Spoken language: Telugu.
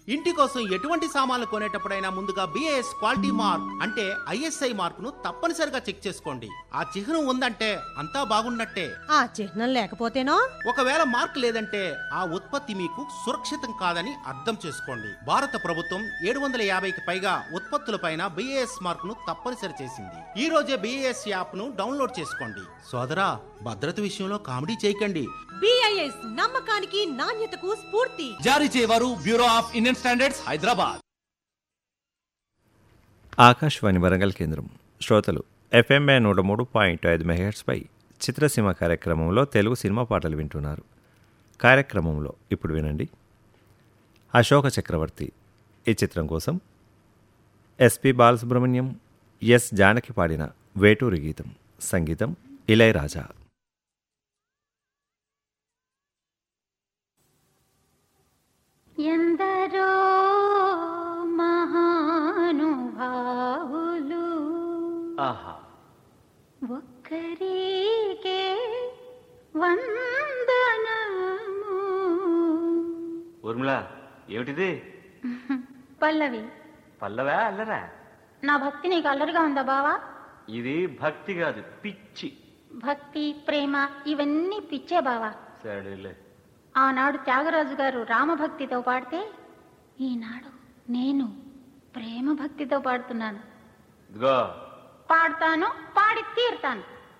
ఇంటి కోసం ఎటువంటి సామాన్లు కొనేటప్పుడైనా ముందుగా బిఏఎస్ క్వాలిటీ మార్క్ అంటే ఐఎస్ఐ మార్క్ ను తప్పనిసరిగా చెక్ చేసుకోండి ఆ చిహ్నం ఉందంటే అంతా బాగున్నట్టే ఆ చిహ్నం లేకపోతేనో ఒకవేళ మార్క్ లేదంటే ఆ ఉత్పత్తి మీకు సురక్షితం కాదని అర్థం చేసుకోండి భారత ప్రభుత్వం ఏడు వందల యాభైకి పైగా ఉత్పత్తులపైన బిఏఎస్ మార్క్ ను తప్పనిసరి చేసింది ఈ రోజే బిఏఎస్ యాప్ ను డౌన్లోడ్ చేసుకోండి సోదరా భద్రత విషయంలో కామెడీ చేయకండి బిఐఎస్ నమ్మకానికి నాణ్యతకు స్ఫూర్తి జారీ చేయవారు bureau of Indian standards Hyderabad Akashvani Warangal కేంద్రం శ్రోతలు ఎఫ్ఎంఏ నూట మూడు పాయింట్ ఐదు మెగాహెట్స్పై చిత్రసీమ కార్యక్రమంలో తెలుగు సినిమా పాటలు వింటున్నారు కార్యక్రమంలో ఇప్పుడు వినండి అశోక చక్రవర్తి ఈ చిత్రం కోసం ఎస్పి బాలసుబ్రహ్మణ్యం ఎస్ జానకి పాడిన వేటూరి గీతం సంగీతం ఇళయరాజా ఎందరో మహానుభావులు ఆహా ఒక్కరికే వందనము ఊర్మిళ ఏమిటిది పల్లవి పల్లవా అల్లరా నా భక్తి నీకు అల్లరిగా ఉందా బావా ఇది భక్తి కాదు పిచ్చి భక్తి ప్రేమ ఇవన్నీ పిచ్చే బావా సరేలే ఆనాడు త్యాగరాజు గారు రామభక్తితో పాడితే ఈనాడు నేను ప్రేమ భక్తితో పాడుతున్నాను ఇదిగో పాడతాను పాడి తీరుతాను